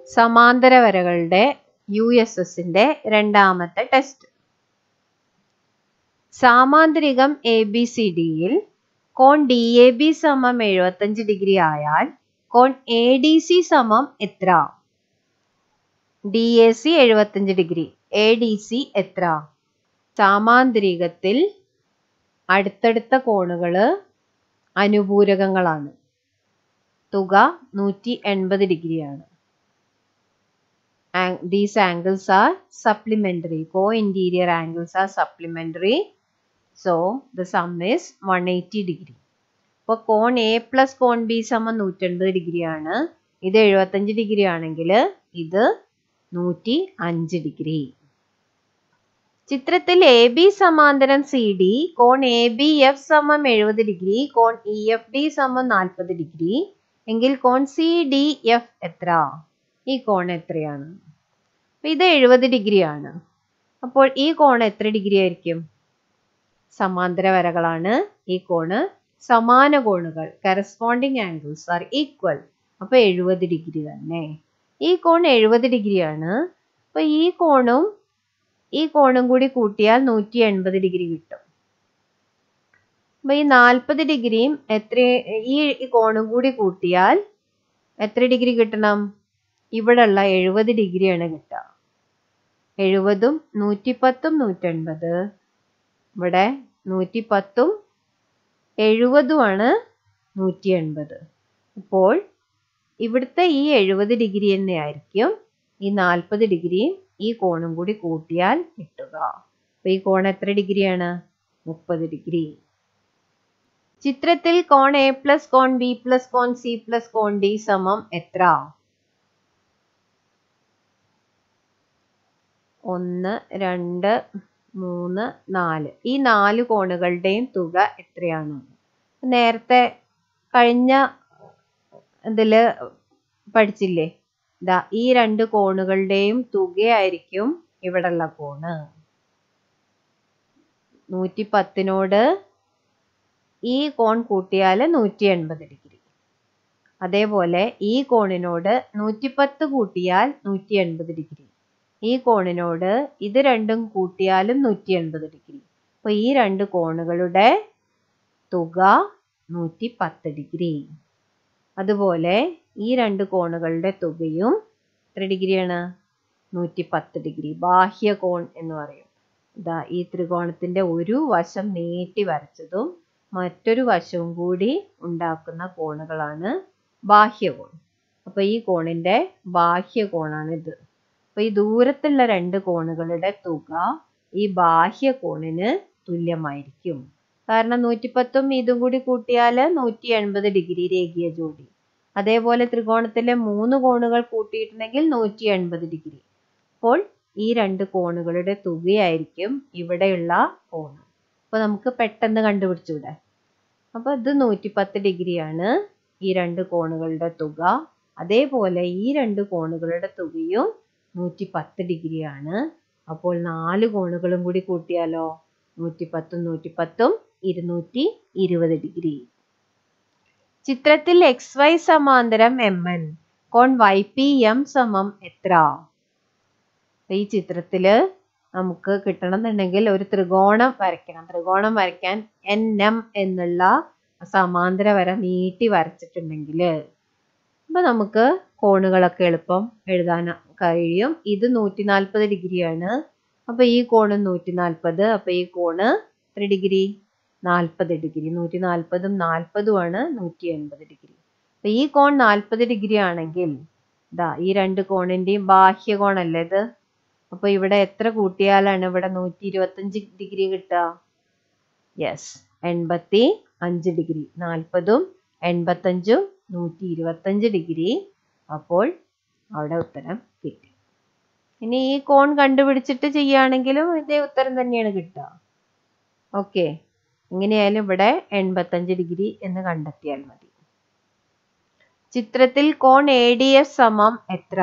സമാന്തര വരകളുടെ U S എസിന്റെ രണ്ടാമത്തെ ടെസ്റ്റ് സാമാന്തരികം എ ബി സി ഡിയിൽ കോൺ ഡി എ ബി സമം എഴുപത്തഞ്ച് ഡിഗ്രി ആയാൽ കോൺ എ ഡി സി സമം എത്ര ഡി എ സി എഴുപത്തഞ്ച് ഡിഗ്രി എ ഡി സി എത്ര സാമാന്തരികത്തിൽ അടുത്തടുത്ത കോണുകള് അനുപൂരകങ്ങളാണ് തുക നൂറ്റി എൺപത് ഡിഗ്രിയാണ് these angles are supplementary co interior angles are supplementary so the sum is one eighty degree അപ്പോൾ കോൺ എ പ്ലസ് കോൺ ബി സമം നൂറ്റൻപത് ഡിഗ്രിയാണ് ഇത് എഴുപത്തഞ്ച് ഡിഗ്രി ആണെങ്കിൽ ഇത് നൂറ്റി അഞ്ച് ഡിഗ്രി ചിത്രത്തിൽ എ ബി സമാന്തരം സി ഡി കോൺ എ ബി എഫ് സമം എഴുപത് ഡിഗ്രി കോൺ ഇ എഫ് ഡി സമം നാൽപ്പത് ഡിഗ്രി എങ്കിൽ കോൺ സി ഡി എഫ് എത്ര ഈ കോൺ എത്രയാണ് ഇത് എഴുപത് ഡിഗ്രി ആണ് അപ്പോൾ ഈ കോൺ എത്ര ഡിഗ്രി ആയിരിക്കും സമാന്തര വരകളാണ് ഈ കോണ് സമാന കോണുകൾ കറസ്പോണ്ടിങ് ആംഗിൾസ് ആർ ഈക്വൽ അപ്പൊ എഴുപത് ഡിഗ്രി തന്നെ ഈ കോൺ എഴുപത് ഡിഗ്രിയാണ് അപ്പൊ ഈ കോണും ഈ കോണും കൂടി കൂട്ടിയാൽ നൂറ്റി എൺപത് ഡിഗ്രി കിട്ടും അപ്പൊ ഈ നാൽപ്പത് ഡിഗ്രിയും എത്ര ഈ കോണും കൂടി കൂട്ടിയാൽ എത്ര ഡിഗ്രി കിട്ടണം ഇവിടെയുള്ള എഴുപത് ഡിഗ്രിയാണ് കിട്ടുക എഴുപതും നൂറ്റിപ്പത്തും നൂറ്റൻപത് ഇവിടെ നൂറ്റിപ്പത്തും എഴുപതുമാണ് നൂറ്റി എൺപത് അപ്പോൾ ഇവിടുത്തെ ഈ എഴുപത് ഡിഗ്രി തന്നെയായിരിക്കും ഈ നാൽപ്പത് ഡിഗ്രിയും ഈ കോണും കൂടി കൂട്ടിയാൽ കിട്ടുക അപ്പൊ ഈ കോൺ എത്ര ഡിഗ്രിയാണ് മുപ്പത് ഡിഗ്രി ചിത്രത്തിൽ കോൺ എ പ്ലസ് കോൺ ബി പ്ലസ് കോൺ സി പ്ലസ് കോൺ ഡി സമം എത്ര ഒന്ന് രണ്ട് മൂന്ന് നാല് ഈ നാല് കോണുകളുടെയും തുക എത്രയാണ് നേരത്തെ കഴിഞ്ഞ ഇതില് പഠിച്ചില്ലേ ദാ ഈ രണ്ട് കോണുകളുടെയും തുകയായിരിക്കും ഇവിടെയുള്ള കോണ് നൂറ്റി പത്തിനോട് ഈ കോൺ കൂട്ടിയാൽ നൂറ്റി എൺപത് ഡിഗ്രി അതേപോലെ ഈ കോണിനോട് നൂറ്റിപ്പത്ത് കൂട്ടിയാൽ നൂറ്റി എൺപത് ഡിഗ്രി ഈ കോണിനോട് ഇത് രണ്ടും കൂട്ടിയാലും നൂറ്റി എൺപത് ഡിഗ്രി അപ്പൊ ഈ രണ്ട് കോണുകളുടെ തുക നൂറ്റി പത്ത് ഡിഗ്രി അതുപോലെ ഈ രണ്ട് കോണുകളുടെ തുകയും എത്ര ഡിഗ്രിയാണ് നൂറ്റി പത്ത് ഡിഗ്രി ബാഹ്യ കോൺ എന്ന് പറയും ഇതാ ഈ ത്രികോണത്തിന്റെ ഒരു വശം നീട്ടി വരച്ചതും മറ്റൊരു വശവും കൂടി ഉണ്ടാക്കുന്ന കോണുകളാണ് ബാഹ്യകോൺ അപ്പൊ ഈ കോണിന്റെ ബാഹ്യ കോണാണ് ഇത് അപ്പൊ ഈ ദൂരത്തുള്ള രണ്ട് കോണുകളുടെ തുക ഈ ബാഹ്യ കോണിന് തുല്യമായിരിക്കും കാരണം നൂറ്റിപ്പത്തും ഇതും കൂടി കൂട്ടിയാൽ നൂറ്റി എൺപത് ഡിഗ്രി രേഖീയ ജോഡി അതേപോലെ ത്രികോണത്തിലെ മൂന്ന് കോണുകൾ കൂട്ടിയിട്ടുണ്ടെങ്കിൽ നൂറ്റി എൺപത് ഡിഗ്രി അപ്പോൾ ഈ രണ്ട് കോണുകളുടെ തുകയായിരിക്കും ഇവിടെയുള്ള കോണ് അപ്പൊ നമുക്ക് പെട്ടെന്ന് കണ്ടുപിടിച്ചൂടെ അപ്പൊ ഇത് നൂറ്റിപ്പത്ത് ഡിഗ്രിയാണ് ഈ രണ്ട് കോണുകളുടെ തുക അതേപോലെ ഈ രണ്ട് കോണുകളുടെ തുകയും നൂറ്റി പത്ത് ഡിഗ്രിയാണ് അപ്പോൾ നാല് കോണുകളും കൂടി കൂട്ടിയാലോ നൂറ്റിപ്പത്തും നൂറ്റിപ്പത്തും ഇരുന്നൂറ്റി ഇരുപത് ഡിഗ്രി ചിത്രത്തിൽ എക്സ് വൈ സമാന്തരം എം എൻ കോൺ വൈ പി എം സമം എത്ര ഈ ചിത്രത്തില് നമുക്ക് കിട്ടണമെന്നുണ്ടെങ്കിൽ ഒരു ത്രികോണം വരയ്ക്കണം ത്രികോണം വരയ്ക്കാൻ എൻ എം എന്നുള്ള സമാന്തര വര നീട്ടി വരച്ചിട്ടുണ്ടെങ്കിൽ അപ്പൊ നമുക്ക് കോണുകളൊക്കെ എളുപ്പം എഴുതാൻ കഴിയും ഇത് നൂറ്റി നാൽപ്പത് ഡിഗ്രിയാണ് അപ്പൊ ഈ കോണ് നൂറ്റി നാൽപ്പത് അപ്പൊ ഈ കോണ് എത്ര ഡിഗ്രി നാൽപ്പത് ഡിഗ്രി നൂറ്റി നാൽപ്പതും നാൽപ്പതുമാണ് നൂറ്റി എൺപത് ഡിഗ്രി അപ്പൊ ഈ കോൺ നാൽപ്പത് ഡിഗ്രി ആണെങ്കിൽ ഇതാ ഈ രണ്ട് കോണിന്റെയും ബാഹ്യ കോണല്ലേ ഇത് അപ്പൊ ഇവിടെ എത്ര കൂട്ടിയാലാണ് ഇവിടെ നൂറ്റി ഇരുപത്തഞ്ച് ഡിഗ്രി കിട്ടുക യെസ് എൺപത്തി അഞ്ച് ഡിഗ്രി നാൽപ്പതും എൺപത്തഞ്ചും നൂറ്റി ഇരുപത്തഞ്ച് ഡിഗ്രി അപ്പോൾ അവിടെ ഉത്തരം കിട്ടി ഇനി ഈ കോൺ കണ്ടുപിടിച്ചിട്ട് ചെയ്യുകയാണെങ്കിലും ഇതേ ഉത്തരം തന്നെയാണ് കിട്ടുക ഓക്കെ എങ്ങനെയായാലും ഇവിടെ എൺപത്തഞ്ച് ഡിഗ്രി എന്ന് കണ്ടെത്തിയാൽ മതി ചിത്രത്തിൽ കോൺ എ ഡി എഫ് സമം എത്ര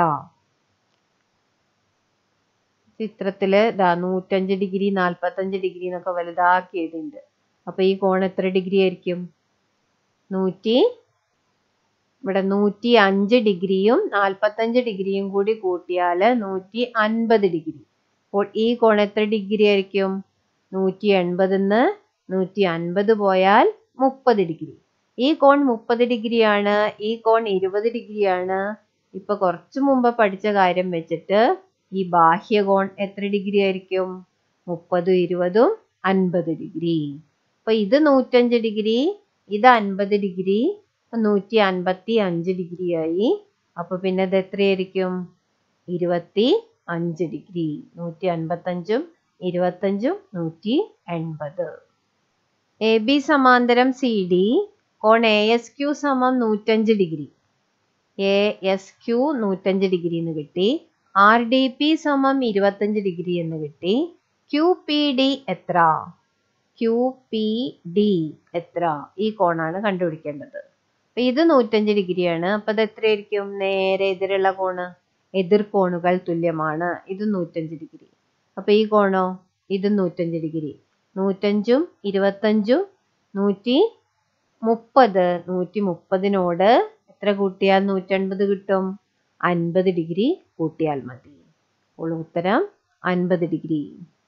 ചിത്രത്തില് ദാ നൂറ്റഞ്ച് ഡിഗ്രി നാൽപ്പത്തഞ്ച് ഡിഗ്രി എന്നൊക്കെ വലുതാക്കി എഴുതിയിട്ടുണ്ട് അപ്പൊ ഈ കോൺ എത്ര ഡിഗ്രി ആയിരിക്കും നൂറ്റി ഇവിടെ നൂറ്റി അഞ്ച് ഡിഗ്രിയും നാൽപ്പത്തഞ്ച് ഡിഗ്രിയും കൂടി കൂട്ടിയാൽ നൂറ്റി അൻപത് ഡിഗ്രി അപ്പോൾ ഈ കോൺ എത്ര ഡിഗ്രി ആയിരിക്കും നൂറ്റി എൺപതിന്ന് നൂറ്റി അൻപത് പോയാൽ മുപ്പത് ഡിഗ്രി ഈ കോൺ മുപ്പത് ഡിഗ്രിയാണ് ഈ കോൺ ഇരുപത് ഡിഗ്രിയാണ് ഇപ്പൊ കുറച്ചു മുമ്പ് പഠിച്ച കാര്യം വെച്ചിട്ട് ഈ ബാഹ്യകോൺ എത്ര ഡിഗ്രി ആയിരിക്കും മുപ്പതും ഇരുപതും അൻപത് ഡിഗ്രി അപ്പൊ ഇത് നൂറ്റഞ്ച് ഡിഗ്രി ഇത് അൻപത് ഡിഗ്രി നൂറ്റി അൻപത്തി അഞ്ച് ഡിഗ്രി ആയി അപ്പൊ പിന്നെ ഇത് എത്രയായിരിക്കും ഇരുപത്തി അഞ്ച് ഡിഗ്രി നൂറ്റി അൻപത്തഞ്ചും ഇരുപത്തഞ്ചും നൂറ്റി എൺപത് എ ബി സമാന്തരം സി ഡി കോൺ എ എസ് ക്യു സമം നൂറ്റഞ്ച് ഡിഗ്രി എ എസ് ക്യു നൂറ്റഞ്ച് ഡിഗ്രി എന്ന് കിട്ടി ആർ ഡി പി സമം ഇരുപത്തഞ്ച് ഡിഗ്രി എന്ന് കിട്ടി ക്യു പി ഡി എത്ര ക്യു പി ഡി എത്ര ഈ കോണാണ് കണ്ടുപിടിക്കേണ്ടത് അപ്പൊ ഇത് നൂറ്റഞ്ച് ഡിഗ്രിയാണ് അപ്പൊ അത് എത്രയായിരിക്കും നേരെ എതിരുള്ള കോണ് എതിർ കോണുകൾ തുല്യമാണ് ഇത് നൂറ്റഞ്ച് ഡിഗ്രി അപ്പൊ ഈ കോണോ ഇത് നൂറ്റഞ്ച് ഡിഗ്രി നൂറ്റഞ്ചും ഇരുപത്തഞ്ചും നൂറ്റി മുപ്പത് നൂറ്റി മുപ്പതിനോട് എത്ര കൂട്ടിയാൽ നൂറ്റൻപത് കിട്ടും അൻപത് ഡിഗ്രി കൂട്ടിയാൽ മതി അപ്പോൾ ഉത്തരം അൻപത് ഡിഗ്രി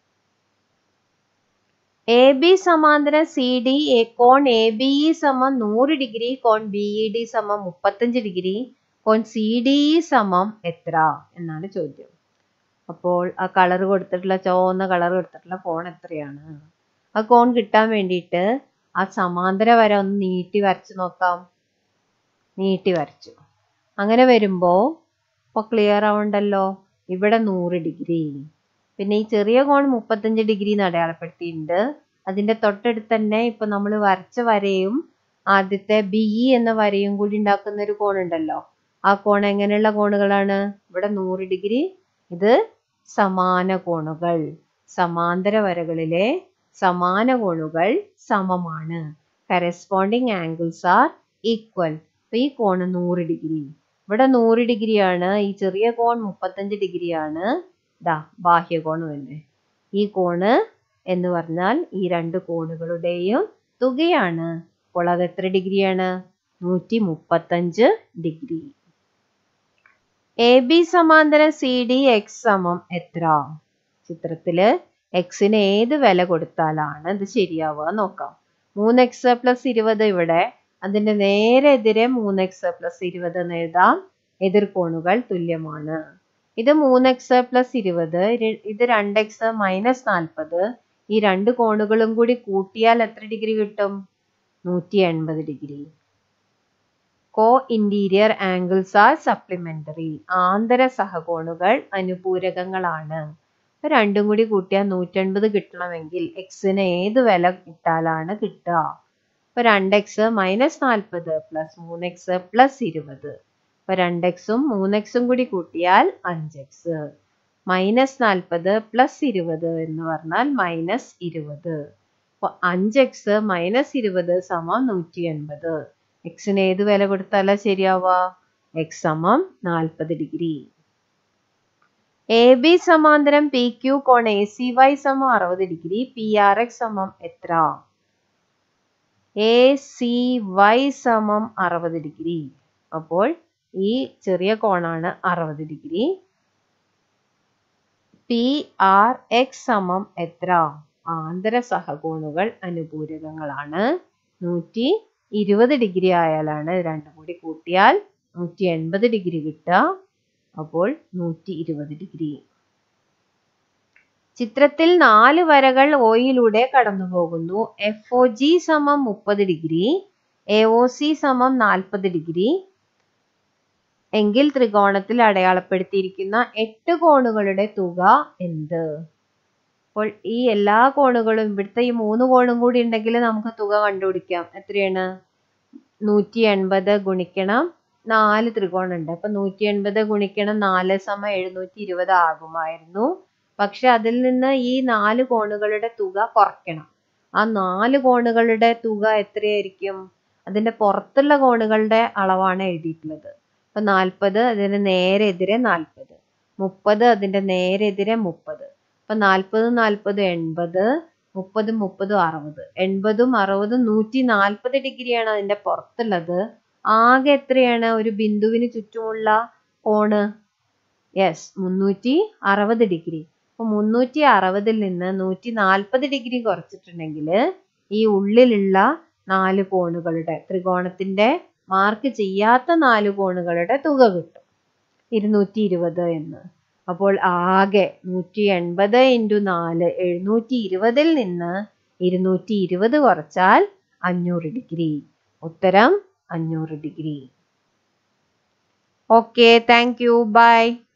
എ ബി സമാന്തരം സി ഡി കോൺ എ ബി ഇ സമം നൂറ് ഡിഗ്രി കോൺ ബി ഇ ഡി സമം മുപ്പത്തഞ്ച് ഡിഗ്രി കോൺ സി ഡി ഇ സമം എത്ര എന്നാണ് ചോദ്യം അപ്പോൾ ആ കളർ കൊടുത്തിട്ടുള്ള ചുവന്ന കളർ കൊടുത്തിട്ടുള്ള കോൺ എത്രയാണ് ആ കോൺ കിട്ടാൻ വേണ്ടിയിട്ട് ആ സമാന്തര വര ഒന്ന് നീട്ടി വരച്ച് നോക്കാം നീട്ടി വരച്ചു അങ്ങനെ വരുമ്പോ ഇപ്പൊ ക്ലിയർ ആവണ്ടല്ലോ ഇവിടെ നൂറ് ഡിഗ്രി പിന്നെ ഈ ചെറിയ കോൺ മുപ്പത്തഞ്ച് ഡിഗ്രി എന്ന് അടയാളപ്പെടുത്തിയിട്ടുണ്ട് അതിന്റെ തൊട്ടടുത്ത് തന്നെ ഇപ്പൊ നമ്മൾ വരച്ച വരയും ആദ്യത്തെ ബി ഇ എന്ന വരയും കൂടി ഉണ്ടാക്കുന്ന ഒരു കോൺ ഉണ്ടല്ലോ ആ കോൺ എങ്ങനെയുള്ള കോണുകളാണ് ഇവിടെ നൂറ് ഡിഗ്രി ഇത് സമാന കോണുകൾ സമാന്തര വരകളിലെ സമാന കോണുകൾ സമമാണ് കറസ്പോണ്ടിങ് ആംഗിൾസ് ആർ ഈക്വൽ അപ്പൊ ഈ കോണ് നൂറ് ഡിഗ്രി ഇവിടെ നൂറ് ഡിഗ്രിയാണ് ഈ ചെറിയ കോൺ മുപ്പത്തഞ്ച് ഡിഗ്രിയാണ് ദാ ബാഹ്യകോണ് തന്നെ ഈ കോണ് എന്ന് പറഞ്ഞാൽ ഈ രണ്ട് കോണുകളുടെയും തുകയാണ് അപ്പോൾ അത് എത്ര ഡിഗ്രിയാണ് നൂറ്റി മുപ്പത്തഞ്ച് ഡിഗ്രി എ ബി സമാന്തരം സി ഡി എക്സ് സമം എത്ര ചിത്രത്തില് എക്സിന് ഏത് വില കൊടുത്താലാണ് ഇത് ശരിയാവുക നോക്കാം മൂന്ന് എക്സ് പ്ലസ് ഇരുപത് ഇവിടെ അതിന്റെ നേരെ എതിരെ മൂന്ന് എക്സ് പ്ലസ് ഇരുപത് എന്ന് എഴുതാം എതിർകോണുകൾ തുല്യമാണ് ഇത് മൂന്ന് എക്സ് പ്ലസ് ഇരുപത് ഇത് രണ്ട് എക്സ് മൈനസ് നാൽപ്പത് ഈ രണ്ട് കോണുകളും കൂടി കൂട്ടിയാൽ എത്ര ഡിഗ്രി കിട്ടും നൂറ്റി എൺപത് degree co interior angles are supplementary ആന്തര സഹകോണുകൾ അനുപൂരകങ്ങളാണ് അപ്പൊ രണ്ടും കൂടി കൂട്ടിയാൽ നൂറ്റൻപത് കിട്ടണമെങ്കിൽ എക്സിന് ഏത് വില ഇട്ടാലാണ് കിട്ടുക അപ്പൊ രണ്ട് എക്സ് മൈനസ് നാൽപ്പത് പ്ലസ് മൂന്ന് എക്സ് പ്ലസ് ഇരുപത് അപ്പൊ രണ്ട് എക്സും മൂന്ന് എക്സും കൂടി കൂട്ടിയാൽ അഞ്ച് എക്സ് മൈനസ് നാൽപ്പത് പ്ലസ് ഇരുപത് എന്ന് പറഞ്ഞാൽ മൈനസ് ഇരുപത് അപ്പൊ അഞ്ച് എക്സ് മൈനസ് ഇരുപത് സമം നൂറ്റി എൺപത് എക്സിന് ഏത് വില കൊടുത്താലാ ശരിയാവുക എക്സ് സമം നാൽപ്പത് ഡിഗ്രി എ ബി സമാന്തരം പി ക്യു കോൺ എ സി വൈ സമം അറുപത് ഡിഗ്രി പി ആർ എക്സ് സമം എത്ര എ സി വൈ സമം അറുപത് ഡിഗ്രി അപ്പോൾ ഈ ചെറിയ കോണാണ് അറുപത് ഡിഗ്രി പി ആർ എക്സ് സമം എത്ര ആന്തര സഹകോണുകൾ അനുപൂരകങ്ങളാണ് നൂറ്റി ഇരുപത് ഡിഗ്രി ആയാലാണ് രണ്ടും കൂടി കൂട്ടിയാൽ നൂറ്റി എൺപത് ഡിഗ്രി കിട്ടുക അപ്പോൾ നൂറ്റി ഇരുപത് ഡിഗ്രി ചിത്രത്തിൽ നാല് വരകൾ ഒയിലൂടെ കടന്നു പോകുന്നു എഫ് ഒ ജി സമം മുപ്പത് ഡിഗ്രി എ ഒ സി സമം നാൽപ്പത് ഡിഗ്രി എങ്കിൽ ത്രികോണത്തിൽ അടയാളപ്പെടുത്തിയിരിക്കുന്ന എട്ട് കോണുകളുടെ തുക എന്ത് അപ്പോൾ ഈ എല്ലാ കോണുകളും ഇവിടുത്തെ ഈ മൂന്ന് കോണും കൂടി ഉണ്ടെങ്കിൽ നമുക്ക് തുക കണ്ടുപിടിക്കാം എത്രയാണ് നൂറ്റി എൺപത് ഗുണിക്കണം നാല് ത്രികോണം ഉണ്ട് അപ്പൊ നൂറ്റി എൺപത് ഗുണിക്കണം നാല് സമ എഴുന്നൂറ്റി ഇരുപത് ആകുമായിരുന്നു പക്ഷെ അതിൽ നിന്ന് ഈ നാല് കോണുകളുടെ തുക കുറയ്ക്കണം ആ നാല് കോണുകളുടെ തുക എത്രയായിരിക്കും അതിന്റെ പുറത്തുള്ള കോണുകളുടെ അളവാണ് എഴുതിയിട്ടുള്ളത് അപ്പൊ നാൽപ്പത് അതിന് നേരെ എതിരെ നാൽപ്പത് മുപ്പത് അതിന്റെ നേരെ എതിരെ മുപ്പത് അപ്പൊ നാൽപ്പതും നാൽപ്പതും എൺപത് മുപ്പതും മുപ്പതും അറുപത് എൺപതും അറുപതും നൂറ്റി നാൽപ്പത് ഡിഗ്രിയാണ് അതിന്റെ പുറത്തുള്ളത് ആകെ എത്രയാണ് ഒരു ബിന്ദുവിന് ചുറ്റുമുള്ള കോണ് യെസ് മുന്നൂറ്റി അറുപത് ഡിഗ്രി അപ്പൊ മുന്നൂറ്റി അറുപതിൽ നിന്ന് നൂറ്റി നാൽപ്പത് ഡിഗ്രി കുറച്ചിട്ടുണ്ടെങ്കിൽ ഈ ഉള്ളിലുള്ള നാല് കോണുകളുടെ ത്രികോണത്തിന്റെ മാർക്ക് ചെയ്യാത്ത നാല് കോണുകളുടെ തുക കിട്ടും ഇരുന്നൂറ്റി ഇരുപത് എന്ന് അപ്പോൾ ആകെ നൂറ്റി എൺപത് ഇൻറ്റു നാല് എഴുന്നൂറ്റി ഇരുപതിൽ നിന്ന് ഇരുന്നൂറ്റി ഇരുപത് കുറച്ചാൽ അഞ്ഞൂറ് ഡിഗ്രി ഉത്തരം അഞ്ഞൂറ് degree okay thank you by